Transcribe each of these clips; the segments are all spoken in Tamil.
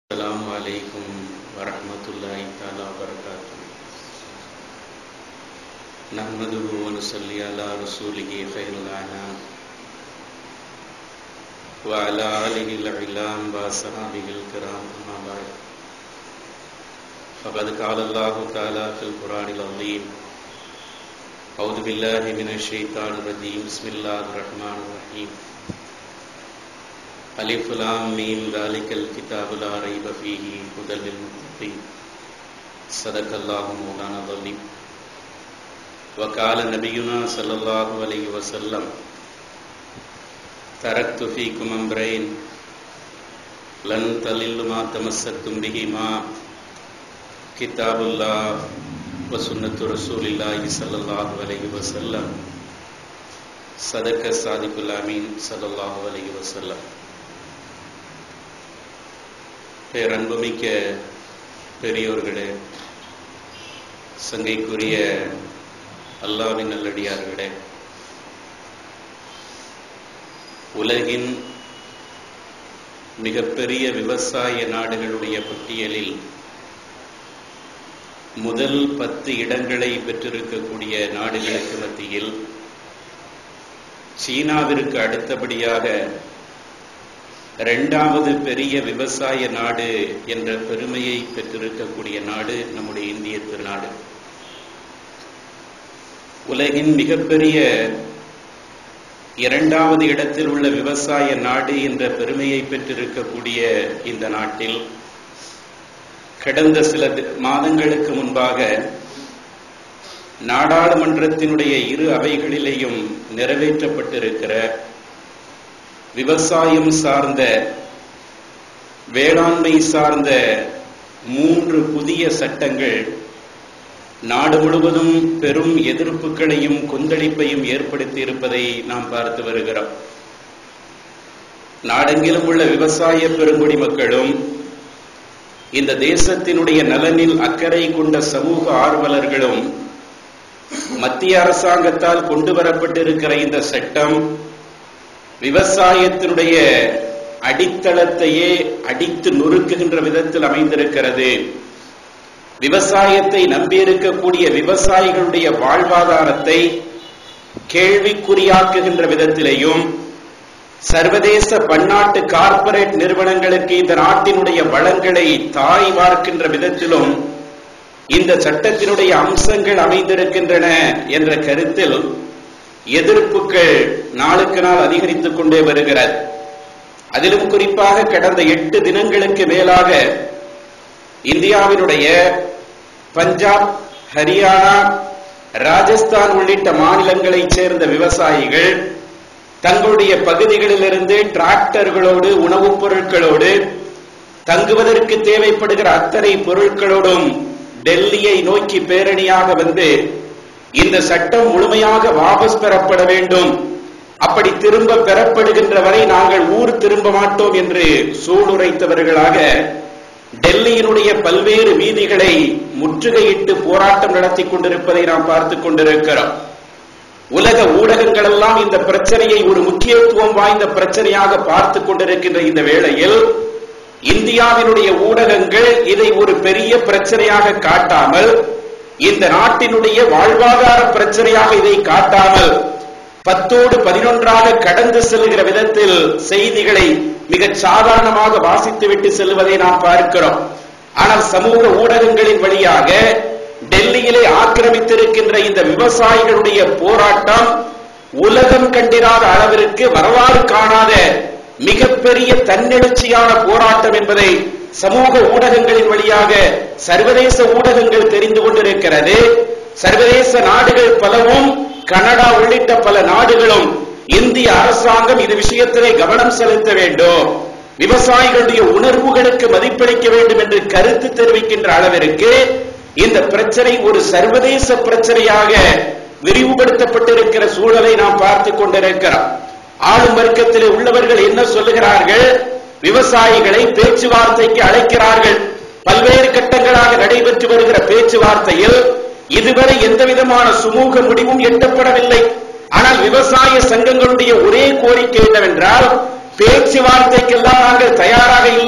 السلام عليكم ورحمة الله تعالى وبركاته نحمده ونصلي على رسوله خير الأنام وعلى آله العلام وصحابه الكرام أما بعد فقد قال الله تعالى في القرآن العظيم أعوذ بالله من الشيطان الرجيم بسم الله الرحمن الرحيم ألف لام ميم ذلك الكتاب لا ريب فيه هدى للمتقين صدق الله مولانا العظيم وقال نبينا صلى الله عليه وسلم تركت فيكم أمرين لن تللوا ما تمسكتم بهما كتاب الله وسنة رسول الله صلى الله عليه وسلم صدق الصادق الأمين صلى الله عليه وسلم பேரன்புமிக்க பெரியோர்களே சங்கைக்குரிய அல்லாவின் நல்லடியார்களே உலகின் மிகப்பெரிய விவசாய நாடுகளுடைய பட்டியலில் முதல் பத்து இடங்களை பெற்றிருக்கக்கூடிய நாடுகளுக்கு மத்தியில் சீனாவிற்கு அடுத்தபடியாக இரண்டாவது பெரிய விவசாய நாடு என்ற பெருமையை பெற்றிருக்கக்கூடிய நாடு நம்முடைய இந்திய திருநாடு உலகின் மிகப்பெரிய இரண்டாவது இடத்தில் உள்ள விவசாய நாடு என்ற பெருமையை பெற்றிருக்கக்கூடிய இந்த நாட்டில் கடந்த சில மாதங்களுக்கு முன்பாக நாடாளுமன்றத்தினுடைய இரு அவைகளிலேயும் நிறைவேற்றப்பட்டிருக்கிற விவசாயம் சார்ந்த வேளாண்மை சார்ந்த மூன்று புதிய சட்டங்கள் நாடு முழுவதும் பெரும் எதிர்ப்புகளையும் கொந்தளிப்பையும் ஏற்படுத்தி இருப்பதை நாம் பார்த்து வருகிறோம் நாடெங்கிலும் உள்ள விவசாய பெருங்குடி மக்களும் இந்த தேசத்தினுடைய நலனில் அக்கறை கொண்ட சமூக ஆர்வலர்களும் மத்திய அரசாங்கத்தால் கொண்டு வரப்பட்டிருக்கிற இந்த சட்டம் விவசாயத்தினுடைய அடித்தளத்தையே அடித்து நொறுக்குகின்ற விதத்தில் அமைந்திருக்கிறது விவசாயத்தை நம்பியிருக்கக்கூடிய விவசாயிகளுடைய வாழ்வாதாரத்தை கேள்விக்குறியாக்குகின்ற விதத்திலேயும் சர்வதேச பன்னாட்டு கார்ப்பரேட் நிறுவனங்களுக்கு இந்த நாட்டினுடைய வளங்களை தாய் வார்க்கின்ற விதத்திலும் இந்த சட்டத்தினுடைய அம்சங்கள் அமைந்திருக்கின்றன என்ற கருத்தில் எதிர்ப்புகள் நாளுக்கு நாள் அதிகரித்துக் கொண்டே வருகிறது அதிலும் குறிப்பாக கடந்த எட்டு தினங்களுக்கு மேலாக இந்தியாவினுடைய பஞ்சாப் ஹரியானா ராஜஸ்தான் உள்ளிட்ட மாநிலங்களைச் சேர்ந்த விவசாயிகள் தங்களுடைய பகுதிகளிலிருந்து டிராக்டர்களோடு உணவுப் பொருட்களோடு தங்குவதற்கு தேவைப்படுகிற அத்தனை பொருட்களோடும் டெல்லியை நோக்கி பேரணியாக வந்து இந்த சட்டம் முழுமையாக வாபஸ் பெறப்பட வேண்டும் அப்படி திரும்ப பெறப்படுகின்ற வரை நாங்கள் ஊர் திரும்ப மாட்டோம் என்று சூளுரைத்தவர்களாக டெல்லியினுடைய பல்வேறு வீதிகளை முற்றுகையிட்டு போராட்டம் நடத்தி கொண்டிருப்பதை நாம் பார்த்துக் கொண்டிருக்கிறோம் உலக ஊடகங்கள் எல்லாம் இந்த பிரச்சனையை ஒரு முக்கியத்துவம் வாய்ந்த பிரச்சனையாக பார்த்துக் கொண்டிருக்கின்ற இந்த வேளையில் இந்தியாவினுடைய ஊடகங்கள் இதை ஒரு பெரிய பிரச்சனையாக காட்டாமல் இந்த நாட்டினுடைய வாழ்வாதார பிரச்சனையாக இதை காட்டாமல் பத்தோடு பதினொன்றாக கடந்து செல்கிற விதத்தில் செய்திகளை மிக சாதாரணமாக வாசித்துவிட்டு செல்வதை நாம் பார்க்கிறோம் ஆனால் சமூக ஊடகங்களின் வழியாக டெல்லியிலே ஆக்கிரமித்திருக்கின்ற இந்த விவசாயிகளுடைய போராட்டம் உலகம் கண்டிராத அளவிற்கு வரலாறு காணாத மிகப்பெரிய தன்னெழுச்சியான போராட்டம் என்பதை சமூக ஊடகங்களின் வழியாக சர்வதேச ஊடகங்கள் தெரிந்து கொண்டிருக்கிறது சர்வதேச நாடுகள் பலவும் கனடா உள்ளிட்ட பல நாடுகளும் இந்திய அரசாங்கம் இது விஷயத்திலே கவனம் செலுத்த வேண்டும் விவசாயிகளுடைய உணர்வுகளுக்கு மதிப்பளிக்க வேண்டும் என்று கருத்து தெரிவிக்கின்ற அளவிற்கு இந்த பிரச்சனை ஒரு சர்வதேச பிரச்சனையாக விரிவுபடுத்தப்பட்டிருக்கிற சூழலை நாம் பார்த்துக் கொண்டிருக்கிறோம் ஆளும் வர்க்கத்திலே உள்ளவர்கள் என்ன சொல்லுகிறார்கள் விவசாயிகளை பேச்சுவார்த்தைக்கு அழைக்கிறார்கள் பல்வேறு கட்டங்களாக நடைபெற்று வருகிற பேச்சுவார்த்தையில் இதுவரை எந்த விதமான சுமூக முடிவும் எட்டப்படவில்லை ஆனால் விவசாய சங்கங்களுடைய ஒரே கோரிக்கை என்னவென்றால் பேச்சுவார்த்தைக்கெல்லாம் நாங்கள் தயாராக இல்லை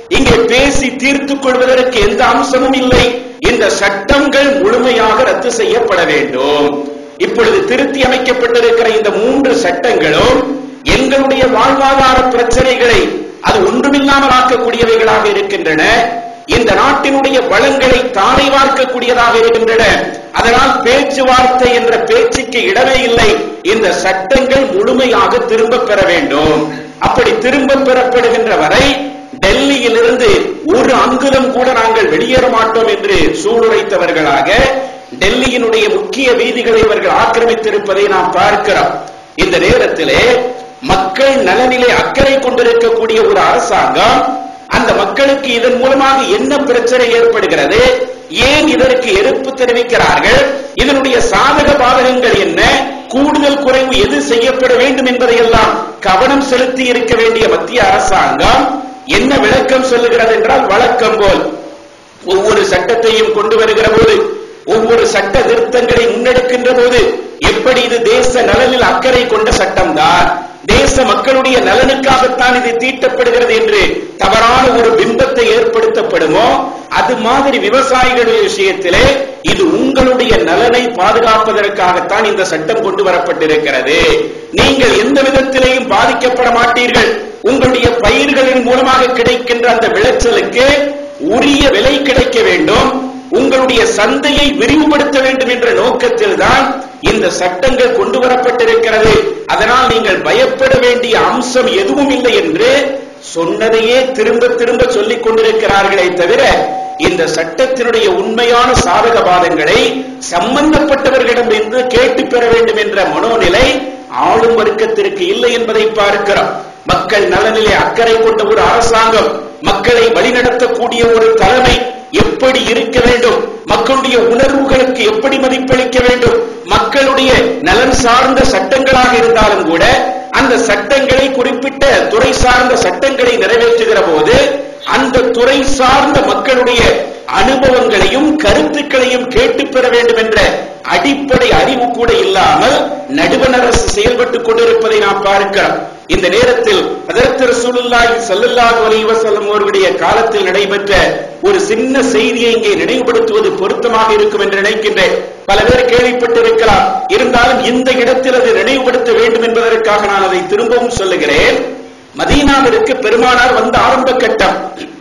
இங்கே பேசி தீர்த்துக் கொள்வதற்கு எந்த அம்சமும் இல்லை இந்த சட்டங்கள் முழுமையாக ரத்து செய்யப்பட வேண்டும் இப்பொழுது திருத்தி அமைக்கப்பட்டிருக்கிற இந்த மூன்று சட்டங்களும் எங்களுடைய வாழ்வாதார பிரச்சனைகளை அது ஒன்றுமில்லாமல் ஆக்கக்கூடியவைகளாக இருக்கின்றன இந்த நாட்டினுடைய வளங்களை தாரை வார்க்கக்கூடியதாக இருக்கின்றன அதனால் பேச்சுவார்த்தை என்ற பேச்சுக்கு இடமே இல்லை இந்த சட்டங்கள் முழுமையாக திரும்ப பெற வேண்டும் அப்படி திரும்ப பெறப்படுகின்ற வரை டெல்லியிலிருந்து ஒரு அங்குலம் கூட நாங்கள் வெளியேற மாட்டோம் என்று சூளுரைத்தவர்களாக டெல்லியினுடைய முக்கிய வீதிகளை இவர்கள் ஆக்கிரமித்திருப்பதை நாம் பார்க்கிறோம் இந்த நேரத்திலே மக்கள் நலனிலே அக்கறை கொண்டிருக்கக்கூடிய ஒரு அரசாங்கம் அந்த மக்களுக்கு இதன் மூலமாக என்ன பிரச்சனை ஏற்படுகிறது ஏன் இதற்கு எதிர்ப்பு தெரிவிக்கிறார்கள் இதனுடைய சாதக பாதகங்கள் என்ன கூடுதல் குறைவு எது செய்யப்பட வேண்டும் என்பதையெல்லாம் கவனம் செலுத்தி இருக்க வேண்டிய மத்திய அரசாங்கம் என்ன விளக்கம் சொல்லுகிறது என்றால் வழக்கம் போல் ஒவ்வொரு சட்டத்தையும் கொண்டு வருகிற போது ஒவ்வொரு சட்ட திருத்தங்களை முன்னெடுக்கின்ற போது எப்படி இது தேச நலனில் அக்கறை கொண்ட சட்டம்தான் தேச மக்களுடைய நலனுக்காகத்தான் இது தீட்டப்படுகிறது என்று தவறான ஒரு பிம்பத்தை ஏற்படுத்தப்படுமோ அது மாதிரி விவசாயிகளுடைய விஷயத்திலே இது உங்களுடைய நலனை பாதுகாப்பதற்காகத்தான் இந்த சட்டம் கொண்டு வரப்பட்டிருக்கிறது நீங்கள் எந்த விதத்திலேயும் பாதிக்கப்பட மாட்டீர்கள் உங்களுடைய பயிர்களின் மூலமாக கிடைக்கின்ற அந்த விளைச்சலுக்கு உரிய விலை கிடைக்க வேண்டும் உங்களுடைய சந்தையை விரிவுபடுத்த வேண்டும் என்ற நோக்கத்தில் தான் இந்த சட்டங்கள் கொண்டு வரப்பட்டிருக்கிறது அதனால் நீங்கள் பயப்பட வேண்டிய அம்சம் எதுவும் இல்லை என்று சொன்னதையே திரும்ப திரும்ப சொல்லிக் கொண்டிருக்கிறார்களே தவிர இந்த சட்டத்தினுடைய உண்மையான சாதக பாதங்களை சம்பந்தப்பட்டவர்களிடம் இருந்து கேட்டு பெற வேண்டும் என்ற மனோநிலை ஆளும் வர்க்கத்திற்கு இல்லை என்பதை பார்க்கிறோம் மக்கள் நலனிலே அக்கறை கொண்ட ஒரு அரசாங்கம் மக்களை வழிநடத்தக்கூடிய ஒரு தலைமை எப்படி இருக்க வேண்டும் மக்களுடைய உணர்வுகளுக்கு எப்படி மதிப்பளிக்க வேண்டும் மக்களுடைய நலன் சார்ந்த சட்டங்களாக இருந்தாலும் கூட அந்த சட்டங்களை குறிப்பிட்ட துறை சார்ந்த சட்டங்களை நிறைவேற்றுகிற போது அந்த துறை சார்ந்த மக்களுடைய அனுபவங்களையும் கருத்துக்களையும் கேட்டு பெற வேண்டும் என்ற அடிப்படை அறிவு கூட இல்லாமல் நடுவண் அரசு செயல்பட்டுக் கொண்டிருப்பதை நாம் பார்க்கிறோம் இந்த நேரத்தில் அதற்கு ரசூலுல்லாஹி ஸல்லல்லாஹு அலைஹி வஸல்லம் அவர்களுடைய காலத்தில் நடைபெற்ற ஒரு சின்ன செய்தியை இங்கே நினைவுபடுத்துவது பொருத்தமாக இருக்கும் என்று நினைக்கின்றேன் பல பேர் கேள்விப்பட்டிருக்கலாம் இருந்தாலும் இந்த இடத்தில் அது நினைவுபடுத்த வேண்டும் என்பதற்காக நான் அதை திரும்பவும் சொல்லுகிறேன் மதீனாவிற்கு பெருமானார் வந்த ஆரம்ப கட்டம்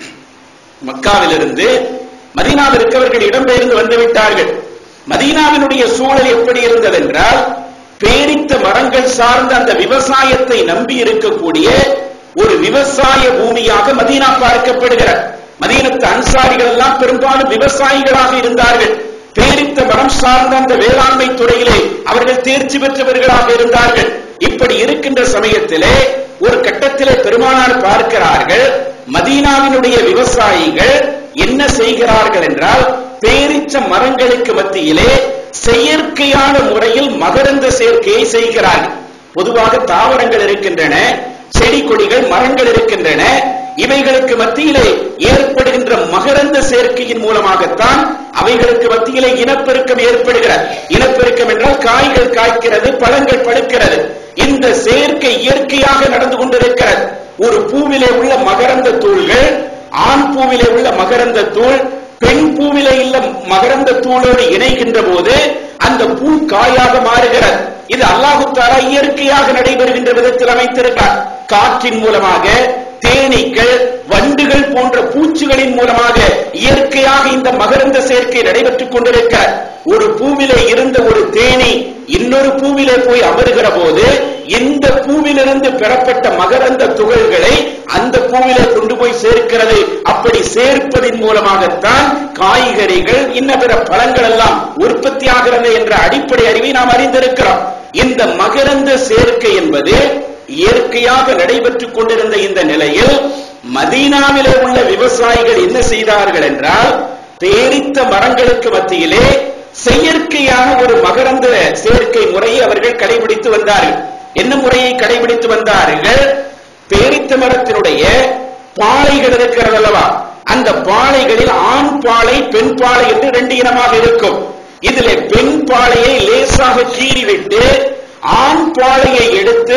மக்காவிலிருந்து மதீனாவிற்கு அவர்கள் இடம்பெயர்ந்து வந்து விட்டார்கள் மதீனாவினுடைய சூழல் எப்படி இருந்தது என்றால் பேரித்த மரங்கள் சார்ந்த அந்த விவசாயத்தை நம்பி இருக்கக்கூடிய ஒரு விவசாய பூமியாக மதீனா பார்க்கப்படுகிறார் மதீனத்து அன்சாரிகள் எல்லாம் பெரும்பாலும் விவசாயிகளாக இருந்தார்கள் பேரித்த மரம் சார்ந்த அந்த வேளாண்மை துறையிலே அவர்கள் தேர்ச்சி பெற்றவர்களாக இருந்தார்கள் இப்படி இருக்கின்ற சமயத்திலே ஒரு கட்டத்திலே பெருமானார் பார்க்கிறார்கள் மதீனாவினுடைய விவசாயிகள் என்ன செய்கிறார்கள் என்றால் பேரிச்ச மரங்களுக்கு மத்தியிலே செயற்கையான முறையில் மகரந்த சேர்க்கையை செய்கிறார்கள் பொதுவாக தாவரங்கள் இருக்கின்றன செடி கொடிகள் மரங்கள் இருக்கின்றன இவைகளுக்கு மத்தியிலே ஏற்படுகின்ற மகரந்த சேர்க்கையின் மூலமாகத்தான் அவைகளுக்கு மத்தியிலே இனப்பெருக்கம் ஏற்படுகிறது இனப்பெருக்கம் என்றால் காய்கள் காய்க்கிறது பழங்கள் பழுக்கிறது இந்த சேர்க்கை இயற்கையாக நடந்து கொண்டிருக்கிறது ஒரு பூவிலே உள்ள மகரந்த தூள்கள் ஆண் பூவிலே உள்ள மகரந்த தூள் பெண் பூவிலே உள்ள மகரந்த தூளோடு இணைகின்ற போது அந்த பூ காயாக மாறுகிறது இது அல்லாஹு தாலா இயற்கையாக நடைபெறுகின்ற விதத்தில் அமைத்திருக்கிறார் காற்றின் மூலமாக தேனீக்கள் வண்டுகள் போன்ற பூச்சிகளின் மூலமாக இயற்கையாக இந்த மகரந்த சேர்க்கை நடைபெற்றுக் கொண்டிருக்கிறார் ஒரு பூவிலே இருந்த ஒரு தேனி இன்னொரு பூவிலே போய் அமருகிற போது இந்த பூவிலிருந்து பெறப்பட்ட மகரந்த துகள்களை அந்த பூவிலே கொண்டு போய் சேர்க்கிறது அப்படி சேர்ப்பதின் மூலமாகத்தான் காய்கறிகள் இன்ன பிற பழங்கள் எல்லாம் உற்பத்தி ஆகிறது என்ற அடிப்படை அறிவை நாம் அறிந்திருக்கிறோம் இந்த மகரந்த சேர்க்கை என்பது இயற்கையாக நடைபெற்றுக் கொண்டிருந்த இந்த நிலையில் மதீனாவிலே உள்ள விவசாயிகள் என்ன செய்தார்கள் என்றால் பேரித்த மரங்களுக்கு மத்தியிலே செயற்கையான ஒரு மகரந்த சேர்க்கை முறையை அவர்கள் கடைபிடித்து வந்தார்கள் என்ன முறையை கடைபிடித்து வந்தார்கள் பேரித்த மரத்தினுடைய பாளைகள் இருக்கிறது அல்லவா அந்த பாளைகளில் ஆண் பாளை பெண் பாளை என்று ரெண்டு இனமாக இருக்கும் இதிலே பெண் பாளையை லேசாக கீறிவிட்டு ஆண் பாளையை எடுத்து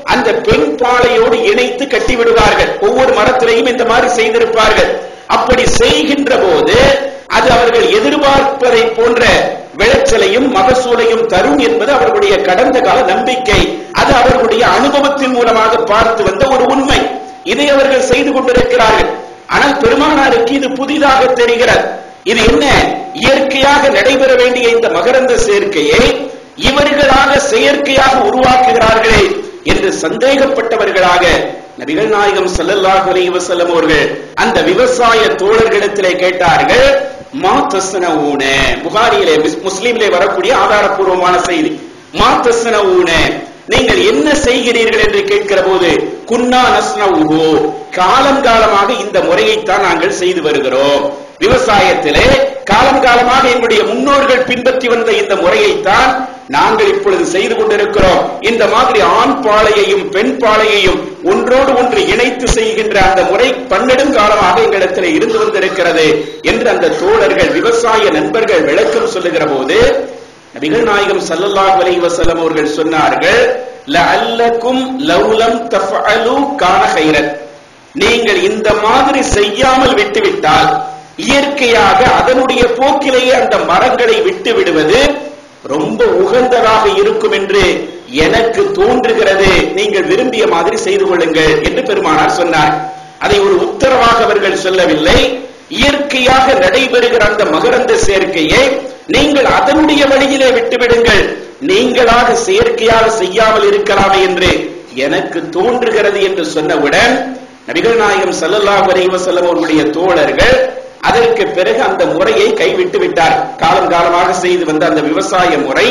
அந்த பெண் பாளையோடு இணைத்து கட்டி விடுவார்கள் ஒவ்வொரு மரத்திலையும் இந்த மாதிரி செய்திருப்பார்கள் அப்படி செய்கின்ற போது அது அவர்கள் எதிர்பார்ப்பதை போன்ற விளைச்சலையும் மகசூலையும் தரும் என்பது அவர்களுடைய கடந்த கால நம்பிக்கை அது அவர்களுடைய அனுபவத்தின் மூலமாக பார்த்து வந்த ஒரு உண்மை இதை அவர்கள் செய்து கொண்டிருக்கிறார்கள் ஆனால் பெருமானாருக்கு இது புதிதாக தெரிகிறது இது என்ன இயற்கையாக நடைபெற வேண்டிய இந்த மகரந்த சேர்க்கையை இவர்களாக செயற்கையாக உருவாக்குகிறார்களே என்று சந்தேகப்பட்டவர்களாக நபிகள் நாயகம் ஸல்லல்லாஹு அலைஹி வஸல்லம் அவர்கள் அந்த விவசாய தோழர்களிடத்திலே கேட்டார்கள் மா தஸ்னஊன புகாரியிலே முஸ்- முஸ்லிமிலே வரக்கூடிய ஆதாரப்பூர்வமான செய்தி மா தஸ்னஊன நீங்கள் என்ன செய்கிறீர்கள் என்று கேட்கிற போது குன்னா நஸ்னவுஹு காலம் காலமாக இந்த முறையைத்தான் நாங்கள் செய்து வருகிறோம் விவசாயத்திலே காலம் காலமாக எங்களுடைய முன்னோர்கள் பின்பற்றி வந்த இந்த முறையைத்தான் நாங்கள் இப்பொழுது செய்து கொண்டிருக்கிறோம் இந்த மாதிரி ஆண் பாளையையும் பெண் பாளையையும் ஒன்றோடு ஒன்று இணைத்து செய்கின்ற அந்த முறை பன்னெடும் காலமாக எங்களிடத்தில் இருந்து வந்திருக்கிறது என்று அந்த தோழர்கள் விவசாய நண்பர்கள் விளக்கம் சொல்லுகிற போது நபிகள் நாயகம் ஸல்லல்லாஹு அலைஹி வஸல்லம் அவர்கள் சொன்னார்கள் லஅல்லக்கும் லவ்லம் தஃஅலு கான கைரன் நீங்கள் இந்த மாதிரி செய்யாமல் விட்டுவிட்டால் இயற்கையாக அதனுடைய போக்கிலேயே அந்த மரங்களை விட்டு விடுவது ரொம்ப உகந்ததாக இருக்கும் என்று எனக்கு தோன்றுகிறது நீங்கள் விரும்பிய மாதிரி செய்து கொள்ளுங்கள் என்று பெருமானார் சொன்னார் அதை ஒரு உத்தரவாக அவர்கள் சொல்லவில்லை இயற்கையாக நடைபெறுகிற அந்த மகரந்த சேர்க்கையை நீங்கள் அதனுடைய வழியிலே விட்டுவிடுங்கள் நீங்களாக செயற்கையாக செய்யாமல் இருக்கலாமே என்று எனக்கு தோன்றுகிறது என்று சொன்னவுடன் நபிகள் நாயகம் ஸல்லல்லாஹு அலைஹி வஸல்லம் அவர்களுடைய தோழர்கள் அதற்கு பிறகு அந்த முறையை கைவிட்டு விட்டார் காலம் காலமாக செய்து வந்த அந்த விவசாய முறை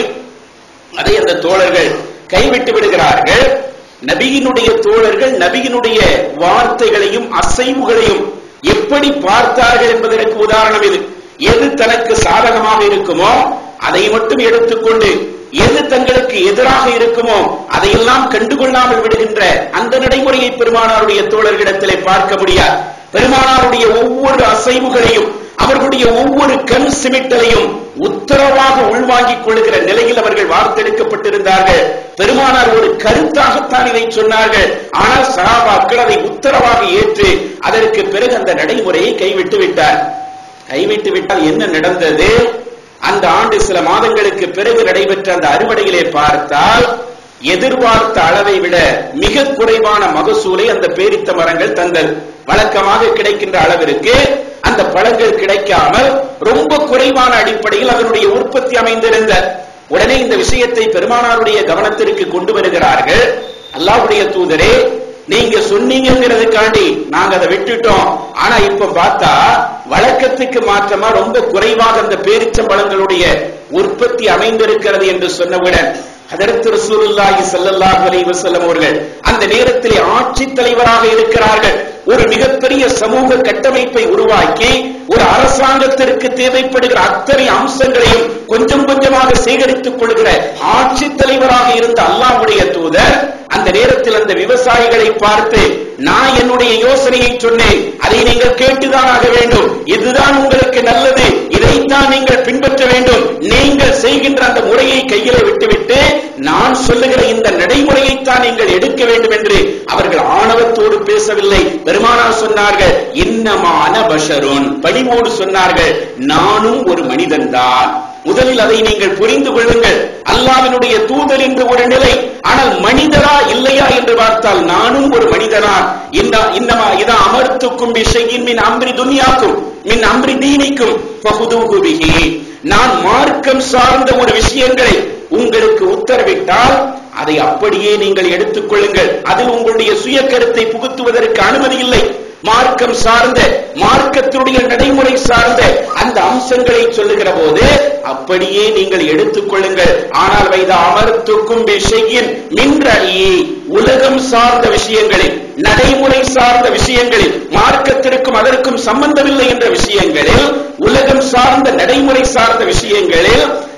அதை அந்த தோழர்கள் கைவிட்டு விடுகிறார்கள் நபியினுடைய தோழர்கள் நபியினுடைய வார்த்தைகளையும் அசைவுகளையும் எப்படி பார்த்தார்கள் என்பதற்கு உதாரணம் இது எது தனக்கு சாதகமாக இருக்குமோ அதை மட்டும் எடுத்துக்கொண்டு எது தங்களுக்கு எதிராக இருக்குமோ அதையெல்லாம் கண்டுகொள்ளாமல் விடுகின்ற அந்த நடைமுறையை பெருமானாருடைய தோழர்களிடத்திலே பார்க்க முடியாது பெருமானாருடைய ஒவ்வொரு அசைவுகளையும் அவர்களுடைய ஒவ்வொரு கண் சிமிட்டலையும் உத்தரவாக உள்வாங்கிக் கொள்ளுகிற நிலையில் அவர்கள் வார்த்தெடுக்கப்பட்டிருந்தார்கள் பெருமானார் ஒரு கருத்தாகத்தான் இதை சொன்னார்கள் ஆனால் சஹாபாக்கள் அதை உத்தரவாக ஏற்று அதற்கு பிறகு அந்த நடைமுறையை கைவிட்டு விட்டார் கைவிட்டு விட்டால் என்ன நடந்தது அந்த ஆண்டு சில மாதங்களுக்கு பிறகு நடைபெற்ற அந்த அறுவடையிலே பார்த்தால் எதிர்பார்த்த அளவை விட மிக குறைவான மகசூலை அந்த பேரித்த மரங்கள் தந்தது வழக்கமாக கிடைக்கின்ற அளவிற்கு அந்த பழங்கள் கிடைக்காமல் ரொம்ப குறைவான அடிப்படையில் அதனுடைய உற்பத்தி அமைந்திருந்த உடனே இந்த விஷயத்தை பெருமானாருடைய கவனத்திற்கு கொண்டு வருகிறார்கள் அல்லாஹ்வுடைய தூதரே நீங்க சொன்னீங்கிறதுக்காண்டி நாங்க அதை விட்டுட்டோம் ஆனா இப்ப பார்த்தா வழக்கத்துக்கு மாற்றமா ரொம்ப குறைவாக அந்த பேரிச்சம்பழங்களுடைய உற்பத்தி அமைந்திருக்கிறது என்று சொன்னவுடன் ஹதரத் ரசூலுல்லாஹி ஸல்லல்லாஹு அலைஹி வஸல்லம் அவர்கள் அந்த நேரத்திலே ஆட்சி தலைவராக இருக்கிறார்கள் ஒரு மிகப்பெரிய சமூக கட்டமைப்பை உருவாக்கி ஒரு அரசாங்கத்திற்கு தேவைப்படுகிற அத்தனை அம்சங்களையும் கொஞ்சம் கொஞ்சமாக சேகரித்துக் கொள்கிற ஆட்சி தலைவராக இருந்த அல்லாஹ்வுடைய தூதர் அந்த நேரத்தில் அந்த விவசாயிகளை பார்த்து நான் என்னுடைய யோசனையை சொன்னேன் அதை நீங்கள் கேட்டுதான் ஆக வேண்டும் இதுதான் உங்களுக்கு நல்லது இதைத்தான் நீங்கள் பின்பற்ற வேண்டும் நீங்கள் செய்கின்ற அந்த முறையை கையில விட்டுவிட்டு நான் சொல்லுகிற இந்த நடைமுறையைத்தான் நீங்கள் எடுக்க வேண்டும் என்று அவர்கள் ஆணவத்தோடு பேசவில்லை பெருமானார் சொன்னார்கள் இன்னமான பஷருன் பணிவோடு சொன்னார்கள் நானும் ஒரு மனிதன்தான் முதலில் அதை நீங்கள் புரிந்து கொள்ளுங்கள் அல்லாவினுடைய தூதர் என்று ஒரு நிலை ஆனால் மனிதரா இல்லையா என்று பார்த்தால் நானும் ஒரு மனிதனா இந்த இன்னமா இதா அமர்த்துக்கும் விஷயின் மின் அம்ரி துனியாக்கும் மின் அம்ரி தீனிக்கும் பகுதூகு பிஹி நான் மார்க்கம் சார்ந்த ஒரு விஷயங்களை உங்களுக்கு உத்தரவிட்டால் அதை அப்படியே நீங்கள் எடுத்துக் கொள்ளுங்கள் அதில் உங்களுடைய சுய கருத்தை புகுத்துவதற்கு அனுமதி இல்லை மார்க்கம் சார்ந்த மார்க்கத்தினுடைய நடைமுறை சார்ந்த அந்த அம்சங்களை சொல்லுகிற போது அப்படியே நீங்கள் எடுத்துக் கொள்ளுங்கள் ஆனால் வைத அமர்த்துக்கும் விஷயின் மின்றி உலகம் சார்ந்த விஷயங்களில் நடைமுறை சார்ந்த விஷயங்களில் மார்க்கத்திற்கும் அதற்கும் சம்பந்தமில்லை என்ற விஷயங்களில் உலகம் சார்ந்த நடைமுறை சார்ந்த விஷயங்களில்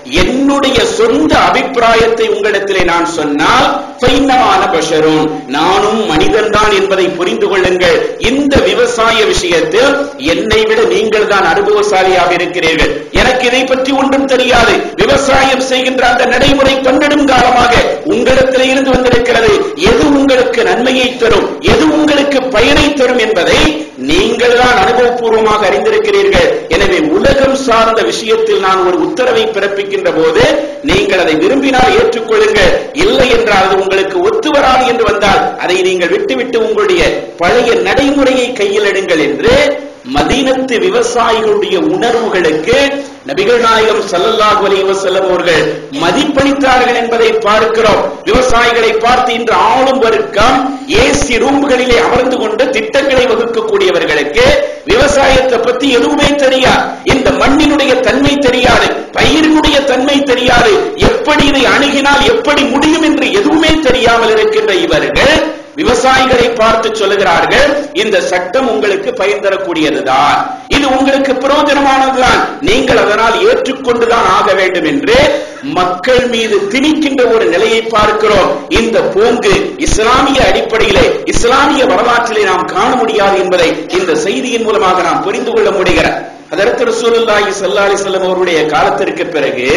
என்னுடைய சொந்த அபிப்பிராயத்தை உங்களிடத்திலே நான் சொன்னால் ஃபைன்னமான பஷரும் நானும் மனிதன்தான் என்பதை புரிந்து கொள்ளுங்கள் இந்த விவசாய விஷயத்தில் என்னை விட நீங்கள் தான் அனுபவசாலியாக இருக்கிறீர்கள் எனக்கு இதை பற்றி ஒன்றும் தெரியாது விவசாயம் செய்கின்ற அந்த நடைமுறை பன்னெடும் காலமாக உங்களிடத்தில் இருந்து வந்திருக்கிறது எது உங்களுக்கு நன்மையை தரும் எது உங்களுக்கு பயனை தரும் என்பதை நீங்கள் தான் அனுபவபூர்வமாக அறிந்திருக்கிறீர்கள் எனவே உலகம் சார்ந்த விஷயத்தில் நான் ஒரு உத்தரவை பிறப்பிக்கின்ற போது நீங்கள் அதை விரும்பினால் ஏற்றுக்கொள்ளுங்கள் இல்லை என்றால் அது உங்களுக்கு ஒத்து வராது என்று வந்தால் அதை நீங்கள் விட்டுவிட்டு உங்களுடைய பழைய நடைமுறையை கையில் எடுங்கள் என்று மதீனத்து விவசாயிகளுடைய உணர்வுகளுக்கு நபிகள் நாயகம் ஸல்லல்லாஹு அலைஹி வஸல்லம் அவர்கள் மதிப்பளித்தார்கள் என்பதை பார்க்கிறோம் விவசாயிகளை பார்த்து இன்று ஆளும் வர்க்கம் ஏசி ரூம்களிலே அமர்ந்து கொண்டு திட்டங்களை வகுக்கக்கூடியவர்களுக்கு விவசாயத்தை பத்தி எதுவுமே தெரியாது இந்த மண்ணினுடைய தன்மை தெரியாது பயிரினுடைய தன்மை தெரியாது எப்படி இதை அணுகினால் எப்படி முடியும் என்று எதுவுமே தெரியாமல் இருக்கின்ற இவர்கள் விவசாயிகளை பார்த்து சொல்லுகிறார்கள் இந்த சட்டம் உங்களுக்கு பயன் தரக்கூடியதுதான் இது உங்களுக்கு பிரயோஜனமானதுதான் நீங்கள் அதனால் ஏற்றுக்கொண்டுதான் ஆக வேண்டும் என்று மக்கள் மீது திணிக்கின்ற ஒரு நிலையை பார்க்கிறோம் இந்த போங்கு இஸ்லாமிய அடிப்படையிலே இஸ்லாமிய வரலாற்றிலே நாம் காண முடியாது என்பதை இந்த செய்தியின் மூலமாக நாம் புரிந்து கொள்ள முடிகிறது அதற்கு ரசூலுல்லாஹி ஸல்லல்லாஹு அலைஹி வஸல்லம் அவருடைய காலத்திற்கு பிறகு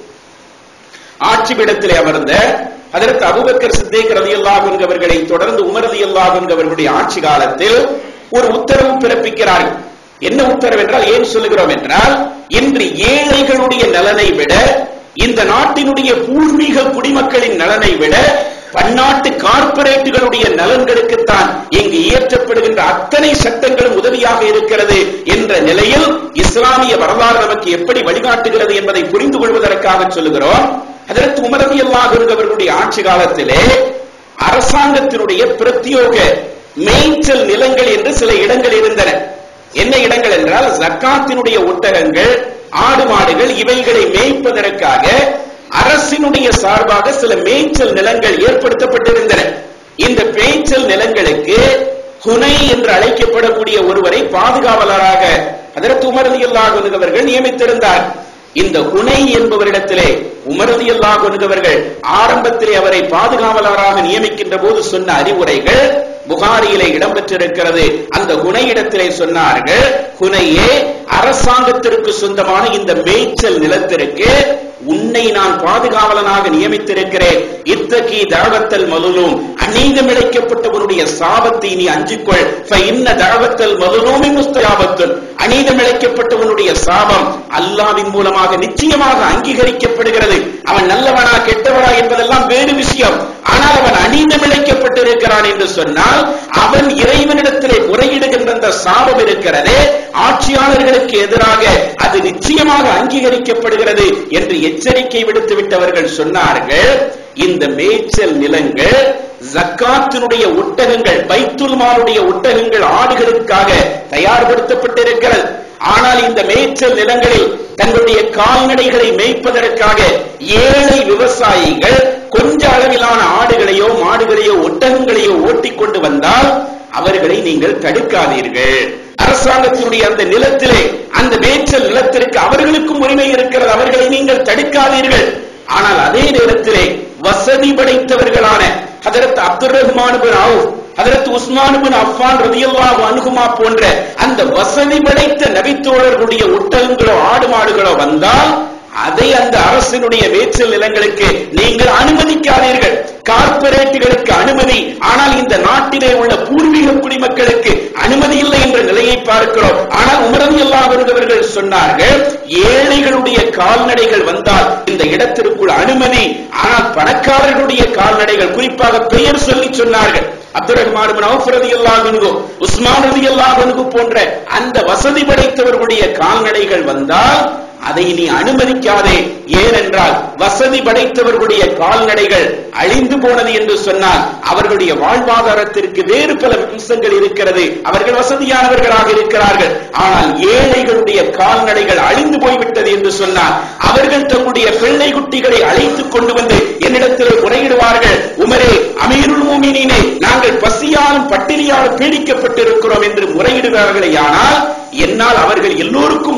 ஆட்சி பீடத்திலே அமர்ந்த அதற்கு அபுபக்கர் சித்திக் ரலியல்லாஹு அன்ஹு அவர்களை தொடர்ந்து உமர் ரலியல்லாஹு அன்ஹு அவர்களுடைய ஆட்சி காலத்தில் ஒரு உத்தரவு பிறப்பிக்கிறார்கள் என்ன உத்தரவு என்றால் ஏன் சொல்லுகிறோம் என்றால் இன்று ஏழைகளுடைய நலனை விட இந்த நாட்டினுடைய பூர்வீக குடிமக்களின் நலனை விட பன்னாட்டு கார்ப்பரேட்டுகளுடைய நலன்களுக்குத்தான் இங்கு இயற்றப்படுகின்ற அத்தனை சட்டங்களும் உதவியாக இருக்கிறது என்ற நிலையில் இஸ்லாமிய வரலாறு நமக்கு எப்படி வழிகாட்டுகிறது என்பதை புரிந்து கொள்வதற்காக சொல்லுகிறோம் அதற்கு உமரதி அவர்களுடைய ஆட்சி காலத்திலே அரசாங்கத்தினுடைய பிரத்யோக மேய்ச்சல் நிலங்கள் என்று சில இடங்கள் இருந்தன என்ன இடங்கள் என்றால் ஜக்காத்தினுடைய ஒட்டகங்கள் ஆடு மாடுகள் இவைகளை மேய்ப்பதற்காக அரசினுடைய சார்பாக சில மேய்ச்சல் நிலங்கள் ஏற்படுத்தப்பட்டிருந்தன இந்த மேய்ச்சல் நிலங்களுக்கு ஹுனை என்று அழைக்கப்படக்கூடிய ஒருவரை பாதுகாவலராக அதற்கு உமரதி அவர்கள் நியமித்திருந்தார் இந்த குனை என்பவரிடத்திலே உமரதி அவர்கள் ஆரம்பத்திலே அவரை பாதுகாவலராக நியமிக்கின்ற போது சொன்ன அறிவுரைகள் புகாரியிலே இடம்பெற்றிருக்கிறது அந்த குனை இடத்திலே சொன்னார்கள் குனையே அரசாங்கத்திற்கு சொந்தமான இந்த மேய்ச்சல் நிலத்திற்கு உன்னை நான் பாதுகாவலனாக நியமித்திருக்கிறேன் இத்தகி தாவத்தல் மதுலும் அநீதம் இழைக்கப்பட்டவனுடைய சாபத்தை நீ அஞ்சிக்கொள் இன்ன தாவத்தல் மதுலூமி முஸ்தயாபத்துல் அநீதம் இழைக்கப்பட்டவனுடைய சாபம் அல்லாவின் மூலமாக நிச்சயமாக அங்கீகரிக்கப்படுகிறது அவன் நல்லவனா கெட்டவனா என்பதெல்லாம் வேறு விஷயம் ஆனால் அவன் அநீதம் இழைக்கப்பட்டிருக்கிறான் என்று சொன்னால் அவன் இறைவனிடத்திலே முறையிடுகின்ற அந்த சாபம் இருக்கிறதே ஆட்சியாளர்களுக்கு எதிராக அது நிச்சயமாக அங்கீகரிக்கப்படுகிறது என்று எச்சரிக்கை விடுத்து விட்டவர்கள் சொன்னார்கள் இந்த மேய்ச்சல் நிலங்கள் ஜக்காத்தினுடைய ஒட்டகங்கள் பைத்துல் மாலுடைய ஒட்டகங்கள் ஆடுகளுக்காக தயார்படுத்தப்பட்டிருக்கிறது ஆனால் இந்த மேய்ச்சல் நிலங்களில் தங்களுடைய கால்நடைகளை மேய்ப்பதற்காக ஏழை விவசாயிகள் கொஞ்ச அளவிலான ஆடுகளையோ மாடுகளையோ ஒட்டகங்களையோ ஓட்டிக்கொண்டு வந்தால் அவர்களை நீங்கள் தடுக்காதீர்கள் அரசாங்கத்தினுடைய அந்த நிலத்திலே அந்த மேய்ச்சல் நிலத்திற்கு அவர்களுக்கும் உரிமை இருக்கிறது அவர்களை நீங்கள் தடுக்காதீர்கள் ஆனால் அதே நேரத்திலே வசதி படைத்தவர்களான ஹதரத் அப்துல் ரஹ்மான் பின் அவுஃப் ஹதரத் உஸ்மான் பின் அஃபான் ரலியல்லாஹு அன்ஹுமா போன்ற அந்த வசதி படைத்த நபித்தோழர்களுடைய ஒட்டகங்களோ ஆடு மாடுகளோ வந்தால் அதை அந்த அரசினுடைய மேய்ச்சல் நிலங்களுக்கு நீங்கள் அனுமதிக்காதீர்கள் கார்ப்பரேட்டுகளுக்கு அனுமதி ஆனால் இந்த நாட்டிலே உள்ள பூர்வீக குடிமக்களுக்கு அனுமதி இல்லை என்ற நிலையை பார்க்கிறோம் ஆனால் உமரம் அவர்கள் சொன்னார்கள் ஏழைகளுடைய கால்நடைகள் வந்தால் இந்த இடத்திற்குள் அனுமதி ஆனால் பணக்காரர்களுடைய கால்நடைகள் குறிப்பாக பெயர் சொல்லி சொன்னார்கள் அப்துல் ரஹ்மான் அவுஃப் ரலியல்லாஹு உஸ்மான் ரலியல்லாஹு போன்ற அந்த வசதி படைத்தவர்களுடைய கால்நடைகள் வந்தால் அதை நீ அனுமதிக்காதே ஏனென்றால் வசதி படைத்தவர்களுடைய கால்நடைகள் அழிந்து போனது என்று சொன்னால் அவர்களுடைய வாழ்வாதாரத்திற்கு வேறு பல அம்சங்கள் இருக்கிறது அவர்கள் வசதியானவர்களாக இருக்கிறார்கள் ஆனால் ஏழைகளுடைய கால்நடைகள் அழிந்து போய்விட்டது என்று சொன்னால் அவர்கள் தங்களுடைய பிள்ளை குட்டிகளை அழைத்துக் கொண்டு வந்து என்னிடத்தில் முறையிடுவார்கள் உமரே அமீருல் மூமினீனே நாங்கள் பசியாலும் பட்டினியாலும் பீடிக்கப்பட்டிருக்கிறோம் என்று முறையிடுவார்களே ஆனால் என்னால் அவர்கள் எல்லோருக்கும்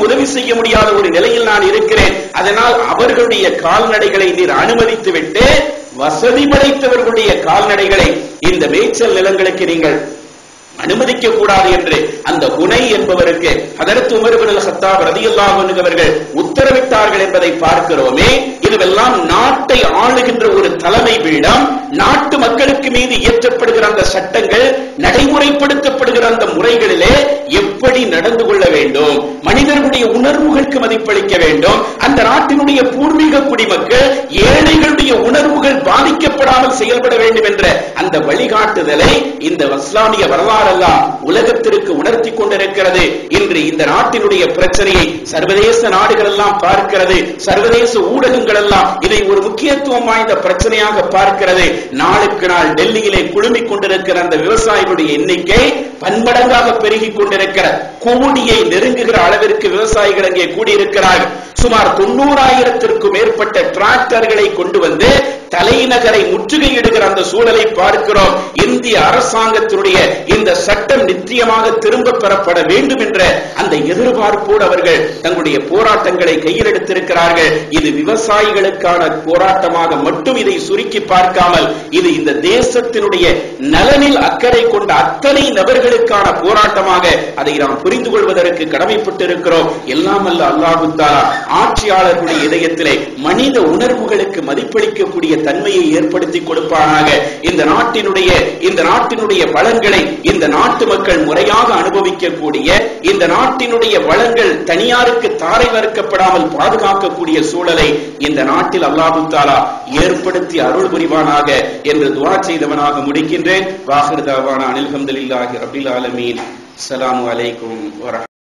உதவி செய்ய முடியாத ஒரு நிலையில் நான் இருக்கிறேன் அதனால் அவர்களுடைய கால்நடைகளை நீர் அனுமதித்து விட்டு வசதி படைத்தவர்களுடைய கால்நடைகளை இந்த மேய்ச்சல் நிலங்களுக்கு நீங்கள் அனுமதிக்க கூடாது என்று அந்த குனை என்பவருக்கு அதற்கு உமர் பின் ஹத்தாப் ரதியல்லாஹு அன்ஹு அவர்கள் உத்தரவிட்டார்கள் என்பதை பார்க்கிறோமே இதுவெல்லாம் நாட்டை ஆளுகின்ற ஒரு தலைமை பீடம் நாட்டு மக்களுக்கு மீது இயற்றப்படுகிற அந்த சட்டங்கள் நடைமுறைப்படுத்தப்படுகிற அந்த முறைகளிலே எப்படி நடந்து கொள்ள வேண்டும் மனிதர்களுடைய உணர்வுகளுக்கு மதிப்பளிக்க வேண்டும் அந்த நாட்டினுடைய பூர்வீக குடிமக்கள் ஏழைகளுடைய உணர்வுகள் பாதிக்கப்படாமல் செயல்பட வேண்டும் என்ற அந்த வழிகாட்டுதலை இந்த இஸ்லாமிய வரலாறெல்லாம் உலகத்திற்கு உணர்த்தி கொண்டிருக்கிறது இன்று இந்த நாட்டினுடைய பிரச்சனையை சர்வதேச நாடுகள் எல்லாம் பார்க்கிறது சர்வதேச ஊடகங்கள் எல்லாம் இதை ஒரு முக்கியத்துவம் வாய்ந்த பிரச்சனையாக பார்க்கிறது நாளுக்கு நாள் டெல்லியிலே குழுமிக் கொண்டிருக்கிற அந்த விவசாயிகளுடைய எண்ணிக்கை பன்மடங்காக பெருகிக் கொண்டிருக்கிற கோடியை நெருங்குகிற அளவிற்கு விவசாயிகள் அங்கே கூடியிருக்கிறார்கள் சுமார் தொண்ணூறாயிரத்திற்கும் மேற்பட்ட டிராக்டர்களை கொண்டு வந்து தலைநகரை முற்றுகையிடுகிற அந்த சூழலை பார்க்கிறோம் இந்திய அரசாங்கத்தினுடைய இந்த சட்டம் நிச்சயமாக திரும்ப பெறப்பட வேண்டும் என்ற அந்த எதிர்பார்ப்போடு அவர்கள் தங்களுடைய போராட்டங்களை கையில் எடுத்திருக்கிறார்கள் இது விவசாயிகளுக்கான போராட்டமாக மட்டும் இதை சுருக்கி பார்க்காமல் இது இந்த தேசத்தினுடைய நலனில் அக்கறை கொண்ட அத்தனை நபர்களுக்கான போராட்டமாக அதை நாம் புரிந்து கொள்வதற்கு கடமைப்பட்டிருக்கிறோம் எல்லாம் அல்ல அல்லாஹு தாலா ஆட்சியாளர்களுடைய இதயத்திலே மனித உணர்வுகளுக்கு மதிப்பளிக்கக்கூடிய தன்மையை ஏற்படுத்தி கொடுப்பானாக இந்த நாட்டினுடைய இந்த நாட்டினுடைய வளங்களை இந்த நாட்டு மக்கள் முறையாக அனுபவிக்கக்கூடிய இந்த நாட்டினுடைய வளங்கள் தனியாருக்கு தாரை வறுக்கப்படாமல் பாதுகாக்கக்கூடிய சூழலை இந்த நாட்டில் அல்லாஹு தாலா ஏற்படுத்தி அருள் புரிவானாக என்று துவா செய்தவனாக முடிக்கின்றேன் வாஹிருதாவான அனில்ஹம்துலில்லாஹி ரபில் ஆலமீன் அஸ்ஸலாமு அலைக்கும் வரஹ்